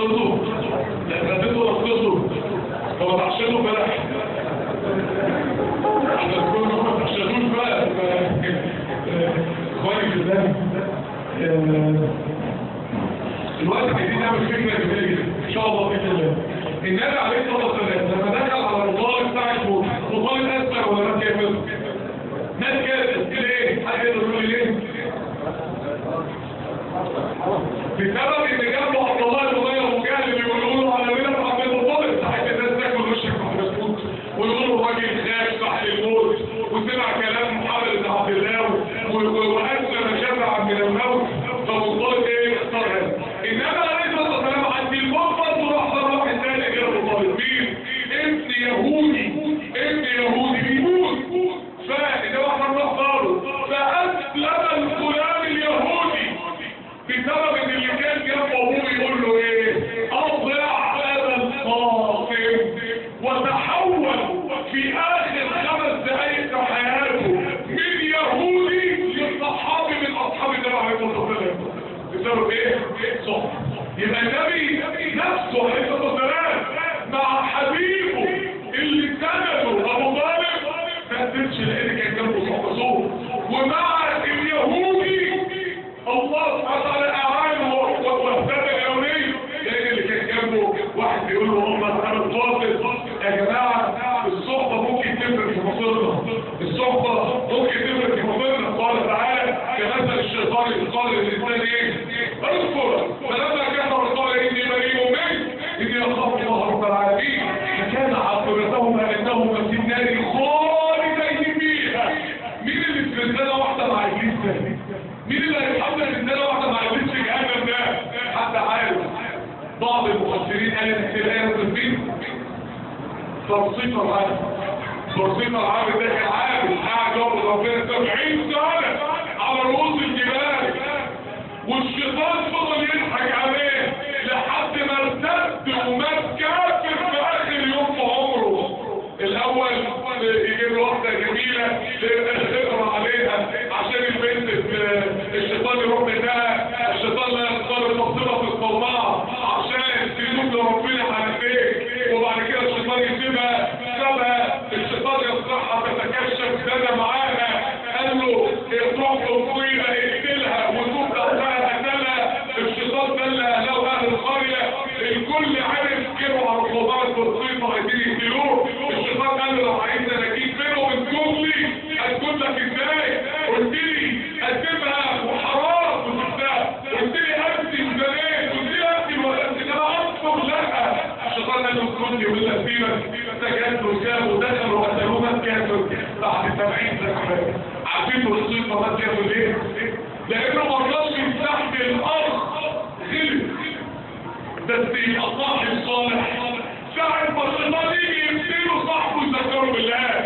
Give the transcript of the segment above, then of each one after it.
تصدوا لا غديتوا ولا تصدوا هو عشانه بلح عشان تكونوا عشان بقى كويس ده الوقت عايزين نعمل فكره جميله جدا ان شاء الله باذن الله النبي عليه الصلاه والسلام لما دخل على الطالب بتاع الموت الطالب اسلم ولا مات كافر؟ مات كافر ليه؟ حد يقدر يقول لي ليه؟ بسبب ان جاب له عبد الله بن ابي ابو جهل بيقولوا له على مين محمد الطالب صاحب الناس تاكل وشك محمد موت ويقولوا له راجل خاف صاحب الموت وسمع كلام محمد بن عبد الله واسلم شفعا من الموت فمطالب ايه اختار هذا انما عليه الصلاه والسلام عند الموت برضه راح صار واحد ثاني غير ابو طالب مين؟ ابن يهودي ابن يهودي بيموت فده واحد راح صاره فاسلم الغلام اليهودي بسبب ان اللي كان جنبه ابوه يقول له ايه؟ اضع هذا القاسم وتحول في اخر خمس دقائق في حياته من يهودي لصحابي من اصحاب النبي عليه الصلاه والسلام بسبب ايه؟ صح يبقى النبي نفسه عليه الصلاه والسلام مع حبيبه اللي سنده ابو طالب ما قدرش لان كان جنبه صحبه ومع اليهودي الله سبحانه وتعالى اعانه واهتدى اليومين لان اللي كان جنبه واحد بيقول له هم انا القاصد يا جماعه الصحبه ممكن تفرق في مصيرنا الصحبه ممكن تفرق في مصيرنا قال تعالى كمثل الشيطان اذ قال للانسان ايه؟ اذكر فلما كفر قال اني بريء منك اني اخاف الله رب العالمين فكان عاقبتهما انهما في النار خالدين فيها مين اللي في رساله واحده مع ابليس ده؟ مين اللي هيتحمل رساله واحده مع ابليس في جهنم ده؟ حد عارف بعض المفسرين قال ان الايه نزلت ترصيف العابد ترصيف العابد ده كان عابد قاعد يعبد ربنا 70 سنه على رؤوس الجبال والشيطان فضل يضحك عليه لحد ما ارتد ومات كافر في اخر يوم في عمره الاول يجيب له واحده جميله يقرا عليها عشان البنت الشيطان يروح منها الشيطان لا يختار المقصده في الصومعه عشان تدوب لربنا حنفيك وبعد كده الشيطان يسيبها سابها الشيطان يصرحها تتكشف سنه معاها قال له اطرح طويله اقتلها وتوب اخلاها قتلها الشيطان دل اهله واهل القريه الكل عرف كانوا على الصدارة والصيفة عايزين يقتلوه الشيطان قال له لو عايز اناجيب بينه وبين كوبلي هتكون لك ازاي قلت لي اسيبها وحرام وسبتها قلت لي امسك زمان قلت لي امسك ولا امسك انا اصفر لا الشيطان قال له كنت ولا اسيبك سجنت وساب ودخل وقتلوه مات كافر بعد 70 سنه عارفين الصيفة مات كافر ليه؟ لانه ما رضاش تحت الارض غلب بس يبقى صاحب صالح ساعة ما الشيطان يجي يقتله صاحبه يذكره بالله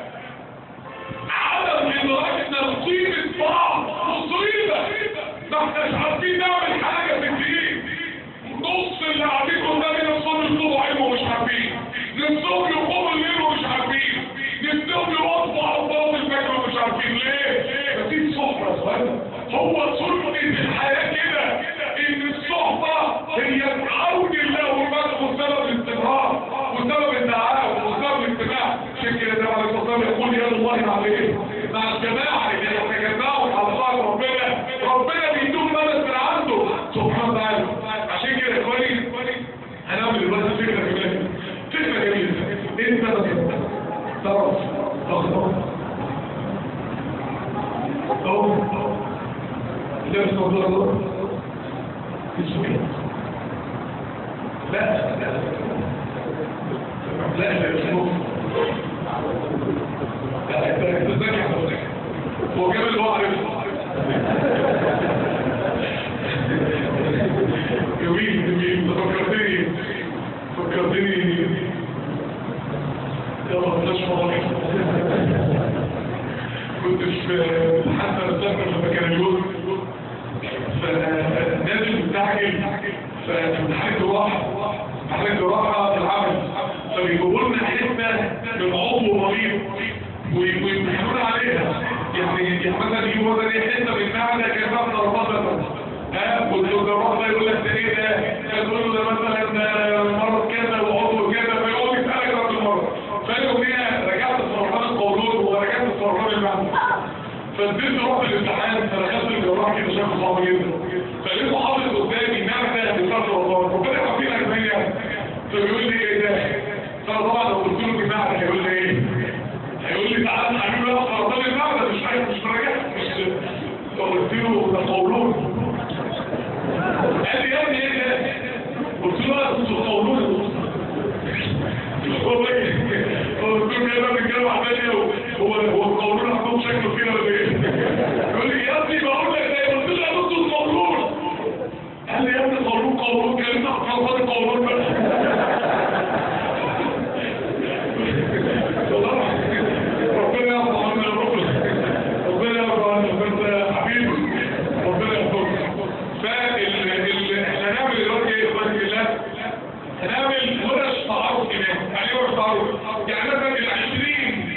عدم إدراكنا لقيمة بعض مصيبة ما احناش عارفين نعمل حاجة في الدين نص اللي قاعدين قدامنا نصوم يطلبوا علم ومش عارفين نصوم يقوموا الليل ومش عارفين نصوم يوضوا على بعض الفجر ومش عارفين ليه؟ مفيش صحبة صغيرة هو سنة الحياة كده ان الصحبة هي عون الله والمدح وسبب الاستمرار وسبب التعاون وسبب الاجتماع عشان كده ده عليه الصلاة يقول يا الله مع ايه؟ مع الجماعة اللي يتجمعوا على طاعة ربنا ربنا بيدوم مدد من عنده سبحانه وتعالى عشان كده يا اخواني هنعمل دلوقتي فكرة جميلة فكرة جميلة انت مثلا تعرف تخطط او لا مش موضوع الله السكين لا لا لا لا لا لا انت ازاي حضرتك هو كامل اللي هو عارفه جميل جميل فكرتني فكرتني يلا بلاش مواضيع كنت في حتى السفر لما كان يقول فنازل مستعجل فامتحان الجراحة امتحان الجراحة في العمل فبيجيبوا لنا حتة من عضو مريض ويمتحنونا عليها يعني يعني مثلا يجيبوا مثلا ايه حتة من معدة كانت ضربات مثلا ها والجراح ده يقول لك ده ايه ده؟ تقول له ده مثلا ده مرض كذا وعضو كذا فيقول يسالك بعد المره فيقول هنا رجعت سرطان القولون ورجعت سرطان المعده فنزلت رحت الامتحان فدخلت الجراح كده شايفه صعب جدا فلقيته حاطط قدامي نعمه بتاعت رمضان ربنا يعافينا جميعا فبيقول لي ايه ده؟ فانا طبعا لو قلت له جماعه هيقول لي ايه؟ هيقول لي تعالى حبيبي بقى سرطان المعده مش عارف مش مراجع مش فقلت له ده قولون قال لي يا ابني ايه ده؟ قلت له انا كنت قولون والله قلت له يا ابني الجامعه عمال هو هو القولون عندهم شكله كده ولا ايه؟ يقول لي يا ابني بقول لك ايه؟ قلت له يا دكتور القولون قال لي يا ابني قولون قولون كان انت هتخلص القولون بقى ربنا يرضى عنا يا رب ربنا يرضى عنا انت حبيبي ربنا يرضى فال ال احنا هنعمل دلوقتي ايه يا اخواني بالله هنعمل ورش تعارف كمان يعني ايه ورش تعارف يعني مثلا ال 20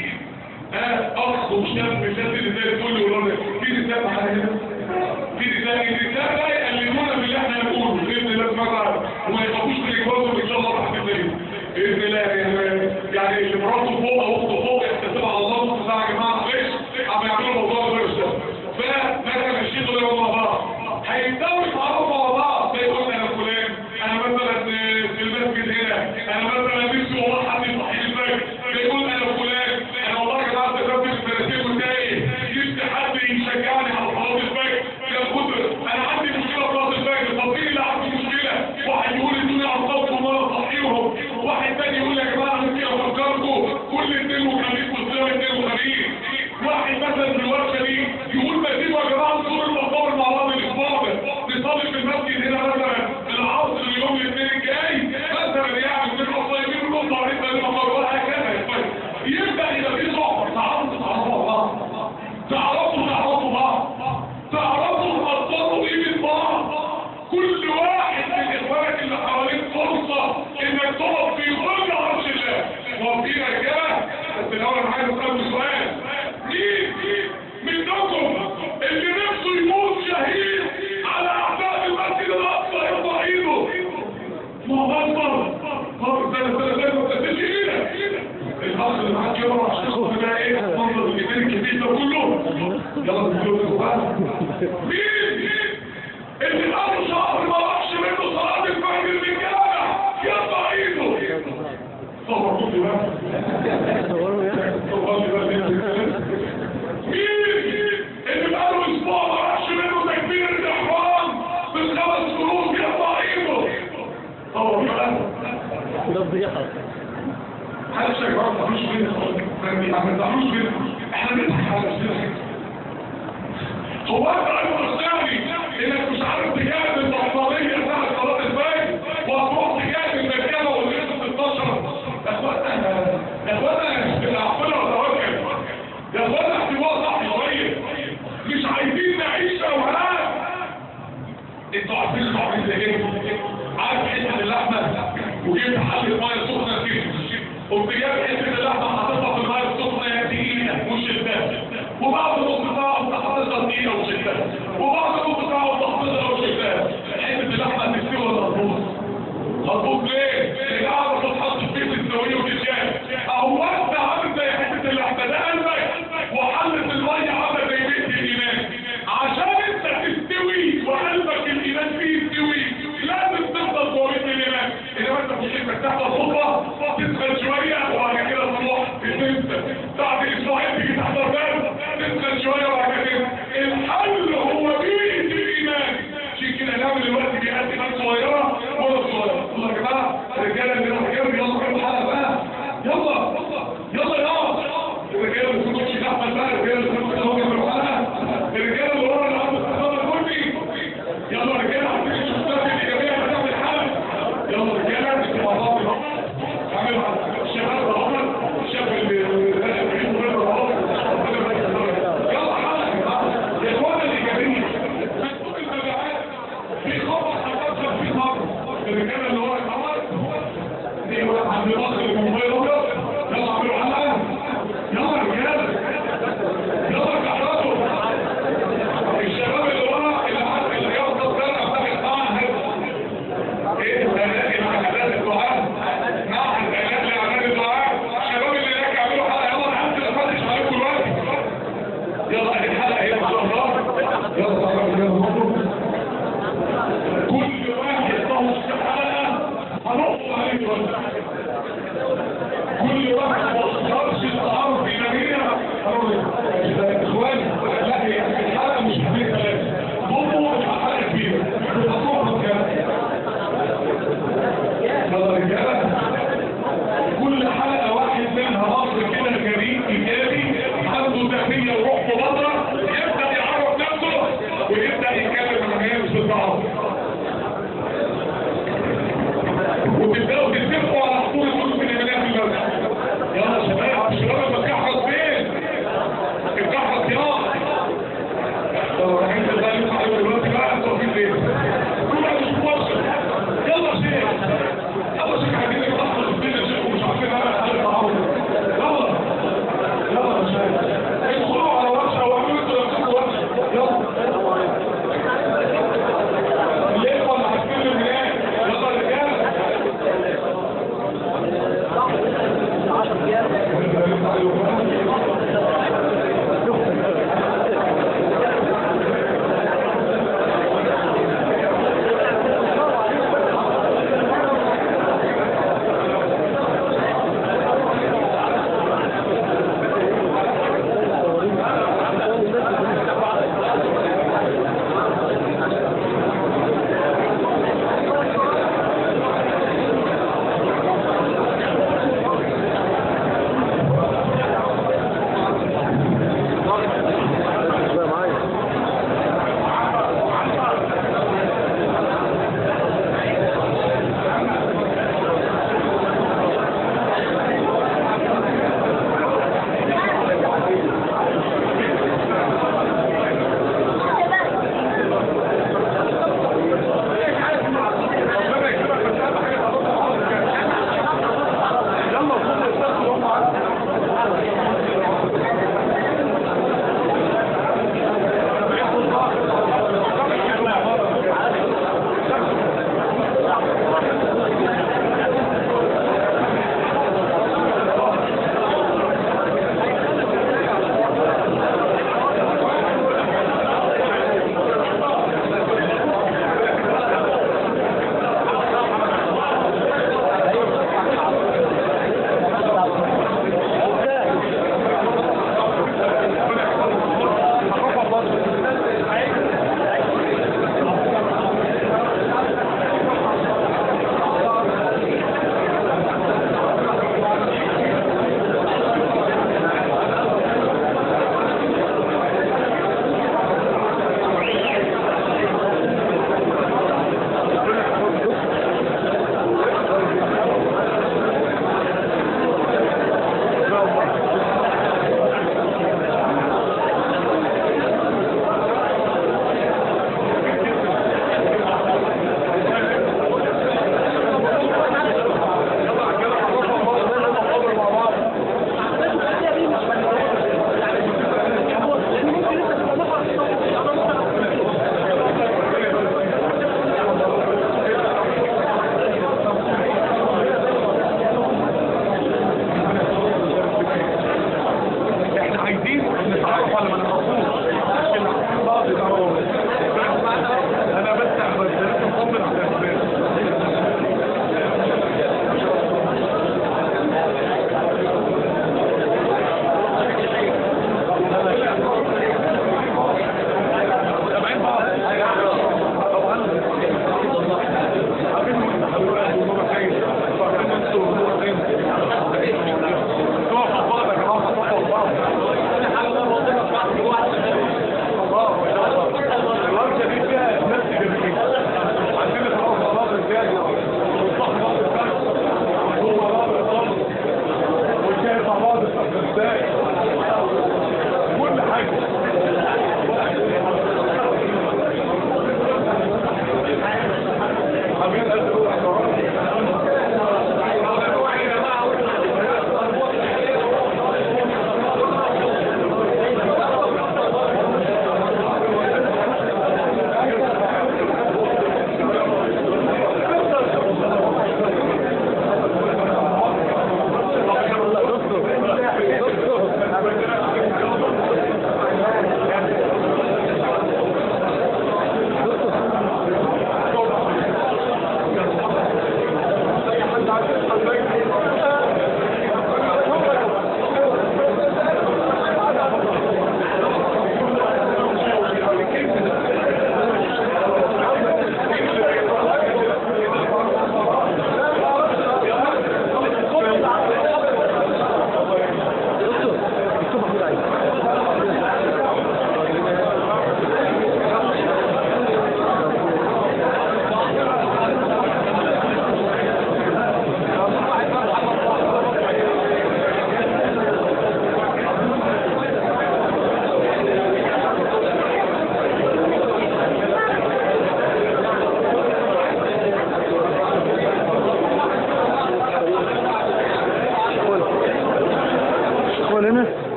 ها اخ وشاب مسدد زي الفل ولا في رساله معانا في رساله الرساله لا يقلدونا باللي احنا هنقوله باذن الله سبحانه وتعالى وما يخافوش من الجواز ان شاء الله تحت الدنيا باذن الله يعني يعني اللي مراته فوق او اخته فوق يحتسبها على الله سبحانه يا جماعه معلش عم يعملوا موضوع غير ده فمثلا الشيخ ده مع بعض هيبداوا يتعرفوا على بعض زي قلنا يا فلان انا مثلا في المسجد هنا انا مثلا نفسي والله حد يصحي الفجر فيقول انا فلان انا والله يا جماعه استفدت من الترتيب بتاعي جبت حد يشجعني على صلاه الفجر يا خضر انا عندي مشكله في صلاه الفجر طب مين اللي عنده مشكله واحد يقول الدنيا على الصوت وما اصحيهم واحد تاني يقول يا جماعه انا نفسي افكركم كل اثنين وخميس والصيام اثنين وخميس واحد مثلا في الورشه دي يقول ما تيجوا يا جماعه نزور المقابر مع بعض الاسبوع ده نصلي في المسجد هنا مثلا العصر اليوم الاثنين الجاي مثلا يعني بنبقى صايمين كلهم ضاربين بين المقابر وهكذا يا اخوان يبدا يبقى في صحبه تعرفوا تعرفوا بعض تعرفوا تعرفوا بعض تعرفوا تقدروا قيمه بعض كل واحد من اخوانك اللي حواليك فرصه انك تقف في ظل عرش الله وفي رجال بس الاول انا عايز اسالكم سؤال مين منكم اللي نفسه يموت شهيد على اعداء المسجد الاقصى يرفع ايده ما هو اكبر مرة سنة سنة سنة ما تنسيش ايدك الاخ اللي معاك يقرا عشان تاخد بقى ايه منظر الايمان الكبير ده كله يلا نقول بقى مين اللي قبل شهر ما راحش منه صلاة الفجر الرجالة يرفع ايده صوروا لي بقى صوروا لي بقى مين اللي بقاله اسبوع ما راحش منه تكبير الاحرام بالخمس قلوب يرفع ايده صوروا لي بقى ده فضيحة محدش يا جماعه ما تعملوش كده ما تعملوش كده احنا بنضحك على نفسنا هو انت ايضا الثاني انك مش عارف تجاهد البطاريه بتاعت صلاه الفجر وهتروح تجاهد المكانه والغيظ 16 يا اخوانا يا اخوانا العقل والتوكل يا اخوانا احتواء صح شويه مش عايزين نعيش اوهام انتوا عارفين الطعمين ده ايه؟ عارف حته اللحمه وجبت حله ميه سخنه كده قمت جايب حته اللحمه حاططها في الميه السخنه يا تقيله وشدها وبعد نص ساعه قمت حاططها تقيله وشدها وبعد نص ساعه قمت حاططها وشدها حته اللحمه تستوي ولا تبوظ؟ هتبوظ ليه؟ لان قاعده تتحط في بيت السويه وتتشال اهو انت عامل زي حته اللحمه ده قلبك وحله الميه عامله زي بيت الايمان عشان انت تستوي وقلبك الايمان فيه يستوي لازم تفضل جوه بيت الايمان انما انت مش انك تحت الخطه تسخن شويه وبعد كده تروح تنسى بعد اسبوعين تيجي تحت الباب تسخن شويه وبعد كده الحل هو بيت الايمان عشان كده نعمل دلوقتي بيئات ايمان صغيره ولا صغيره يلا يا جماعه الرجاله اللي راح جنبي يلا نروح الحلقه بقى يلا يلا يلا الرجاله اللي كنتوا في احمد بقى الرجاله اللي كنتوا في الحلقه الرجاله اللي ورا اللي عنده استخدام كلي يلا رجاله عايزين الشخصيات الايجابيه بتاعت الحلقه يلا رجاله انتوا مع بعض اهو اعملوا على الشباب اهو الشاب اللي يلا وتبداوا تتفقوا على حضور الفلوس من هنا في المسجد يلا يا شباب الشباب بتكحرص فين؟ الكحرص يلا لو رايحين تزالوا على دلوقتي بقى انتوا في فين؟ كل واحد يشوف وشه يلا يا شيخ يلا يا شيخ عايزين نخلص الدنيا يا شيخ ومش عارفين انا حل التعاون يلا يلا يا شيخ ادخلوا على ورشه واعملوا انتوا نفسكم ورشه يلا ليه ولا هتكلم منين؟ يلا يا رجاله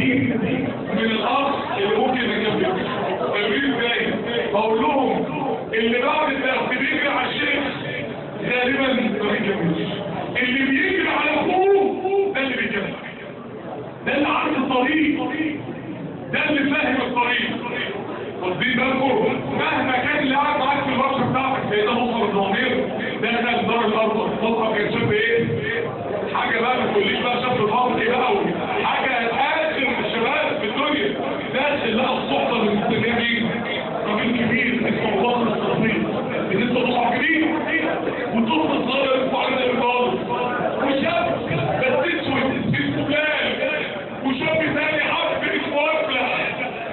مين من الاخ اللي ممكن يجنبه تمرين ازاي بقول لهم اللي بعد الدرس بيجري على الشيخ غالبا ما بيكملش اللي بيجري على اخوه ده اللي بيكمل ده اللي عارف الطريق ده اللي فاهم الطريق واخدين بالكم مهما كان اللي قاعد معاك في الورشه بتاعتك زي ده مصر الضمير ده كان دار الارض مصر كان شاف ايه حاجه بقى ما تقوليش بقى شاف الفاضل ايه بقى حاجه اخر الشباب في الدنيا ناس لقى الصحبه من المسلمين راجل كبير اسمه مصر الصغير بالنسبه للمحاكمين وطفل صغير اسمه علي الفاضل وشاب بس اسود اسمه فلان وشاب ثاني حرف اسمه افلح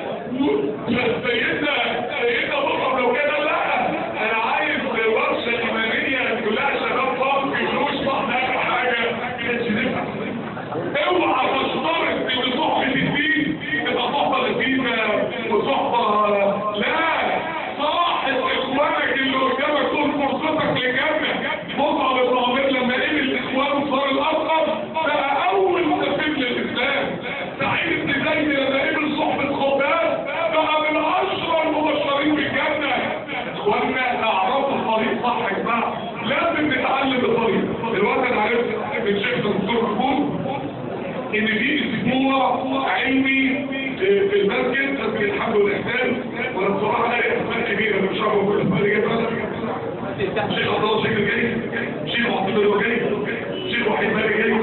سيدنا سيدنا بكر لو كده لا انا عايز ورشه ايمانيه كلها شباب صافي فلوس واحده اخر حاجه كانتش نفع اوعى تشترط ان صحبه الدين تبقى صحبه لذيذه وصحبه لا صاحب اخوانك اللي قدامك طول فرصتك للجنه مصعب بن عمير لما قبل الاخوان صار الاصغر بقى اول سفير للاسلام سعيد بن زيد لما قبل صحبه خباب بقى من اشهر المبشرين بالجنه اخواننا اعراف الطريق صح يا جماعه لازم نتعلم الطريق دلوقتي انا عرفت من شيخ الدكتور محمود ان في اسبوع علمي في المسجد مسجد الحمد والاحسان وانا بصراحه لا اسماء كبيره مش عارف اقول الاسماء اللي جايه شيخ عبد الله شكل جاي شيخ عبد الله جاي شيخ وحيد مالك جاي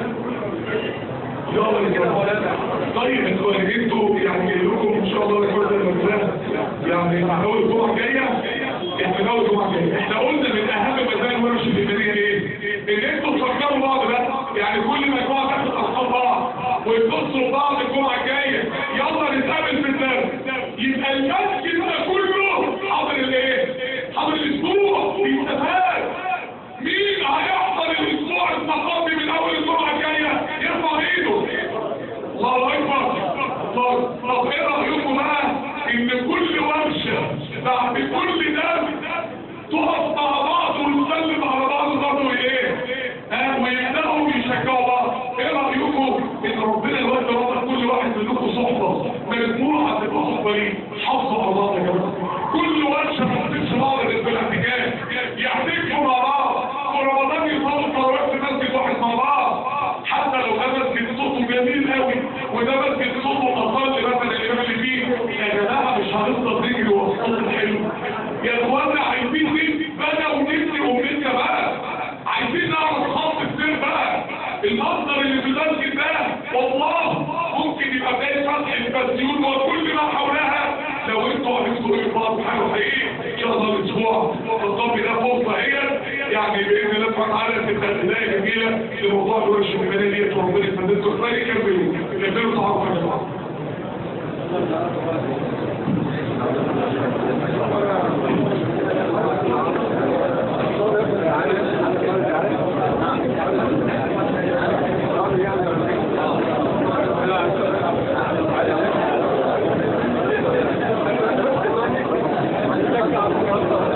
طيب انتوا انتوا يعني جاي لكم ان شاء الله لكل المدرسه يعني مع اول الجمعه الجايه احنا اول الجمعه الجايه احنا قلنا من اهم مسائل ورش الايمانيه ايه؟ ان انتوا تفكروا بعض بقى يعني كل مجموعه تاخد ارقام بعض ويتصلوا بعض الجمعه الجايه يلا نتقابل في الدرس يبقى المسجد ده كله حاضر الايه؟ حاضر الاسبوع بيستفاد مين هيحضر الاسبوع الثقافي من اول الجمعه الجايه يرفع ايده الله اكبر طب طب ايه رايكم بقى ان كل ورشه بعد كل درس تقف مع بعض ونسلم على بعض برضه ايه ها ويبداوا يشجعوا بعض ايه رايكم ان ربنا الوقت ربط كل واحد منكم صحبه مجموعه تبقى صحبه ليه حافظوا على بعض يا جماعه كل ورشه ما تسيبش بعض في الاحتكاك يحتكوا مع بعض ورمضان يصلوا التراويح في مسجد واحد مع بعض حتى لو ده مسجد صوته جميل قوي وده مسجد صوته اقل مثلا الامام اللي فيه يا جماعه مش هنفضل نجري وسط الحلو يا اخوانا عايزين بقى ونبني امنيه بقى عايزين نعرف خط السير بقى المصدر اللي في المسجد ده والله ممكن يبقى بدايه فتح البسيون وكل ما حولها لو انتوا عرفتوا ايه بعض حاجه حقيقي ان شاء الله الاسبوع الطب ده فرصه هي يعني باذن الله سبحانه وتعالى تبقى بدايه جميله لموضوع الورش الايمانيه ديت وربنا يسددكم خير كملوا كملوا تعرفوا يا جماعه Thank you.